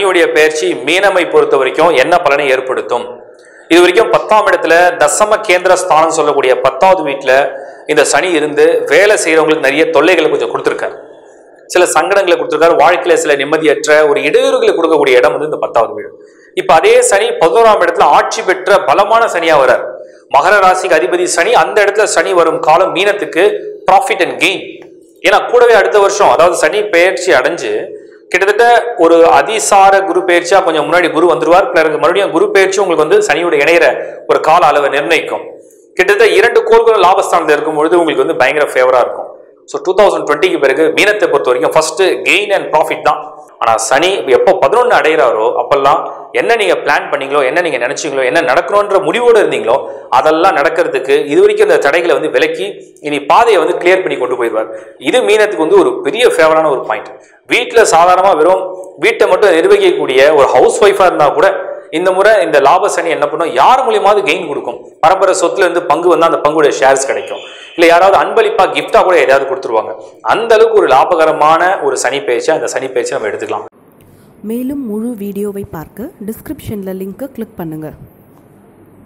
சனியுடைய பயிற்சி மீனமை பொறுத்த வரைக்கும் என்ன பலனை ஏற்படுத்தும் இது வரைக்கும் பத்தாம் இடத்துல தசம கேந்திர ஸ்தானம் சொல்லக்கூடிய பத்தாவது வீட்டில் இந்த சனி இருந்து வேலை செய்கிறவங்களுக்கு நிறைய தொல்லைகளை கொஞ்சம் கொடுத்துருக்காரு சில சங்கடங்களை கொடுத்துருக்காரு வாழ்க்கையில சில நிம்மதியற்ற ஒரு இடையூறுகளை கொடுக்கக்கூடிய இடம் வந்து இந்த பத்தாவது வீடு இப்ப அதே சனி பதினோராம் இடத்துல ஆட்சி பெற்ற பலமான சனியா வரார் மகர ராசிக்கு அதிபதி சனி அந்த இடத்துல சனி வரும் காலம் மீனத்துக்கு ப்ராஃபிட் அண்ட் கெயின் ஏன்னா கூடவே அடுத்த வருஷம் அதாவது சனி பெயர்ச்சி அடைஞ்சு கிட்டத்தட்ட ஒரு அதிசார குரு பெயர்ச்சியா கொஞ்சம் முன்னாடி குரு வந்துருவார் பிறகு மறுபடியும் குரு பெயர்ச்சி உங்களுக்கு வந்து சனியோட இணையிற ஒரு கால அளவை நிர்ணயிக்கும் கிட்டத்தட்ட இரண்டு கோள்கள் லாபஸ்தானத்தில் இருக்கும் பொழுது உங்களுக்கு வந்து பயங்கர ஃபேவரா இருக்கும் ஸோ டூ தௌசண்ட் டுவெண்ட்டிக்கு பிறகு மீனத்தை பொறுத்த வரைக்கும் ஃபர்ஸ்ட் கெயின் அண்ட் ப்ராஃபிட் தான் ஆனால் சனி எப்போ பதினொன்று அடைகிறாரோ அப்பெல்லாம் என்ன நீங்கள் பிளான் பண்ணீங்களோ என்ன நீங்கள் நினைச்சீங்களோ என்ன நடக்கணுன்ற முடிவோடு இருந்தீங்களோ அதெல்லாம் நடக்கிறதுக்கு இது வரைக்கும் இந்த தடைகளை வந்து விலக்கி இனி பாதையை வந்து கிளியர் பண்ணி கொண்டு போயிடுவார் இது மீனத்துக்கு வந்து ஒரு பெரிய ஃபேவரான ஒரு பாயிண்ட் வீட்டில் சாதாரணமாக வெறும் வீட்டை மட்டும் நிர்வகிக்கக்கூடிய ஒரு ஹவுஸ் ஒய்ஃபாக இருந்தால் கூட இந்த முறை இந்த லாப சனி என்ன பண்ணும் யார் மூலியமாவது கெயின் கொடுக்கும் பரம்பரை சொத்துல இருந்து பங்கு வந்தால் அந்த பங்குடைய ஷேர்ஸ் கிடைக்கும் இல்லை யாராவது அன்பளிப்பா கிஃப்டா கூட எதையாவது கொடுத்துருவாங்க அந்த அளவுக்கு ஒரு லாபகரமான ஒரு சனி பயிற்சி அந்த சனி பயிற்சி நம்ம எடுத்துக்கலாம் மேலும் முழு வீடியோவை பார்க்க டிஸ்கிரிப்ஷனில் லிங்க்கை கிளிக் பண்ணுங்கள்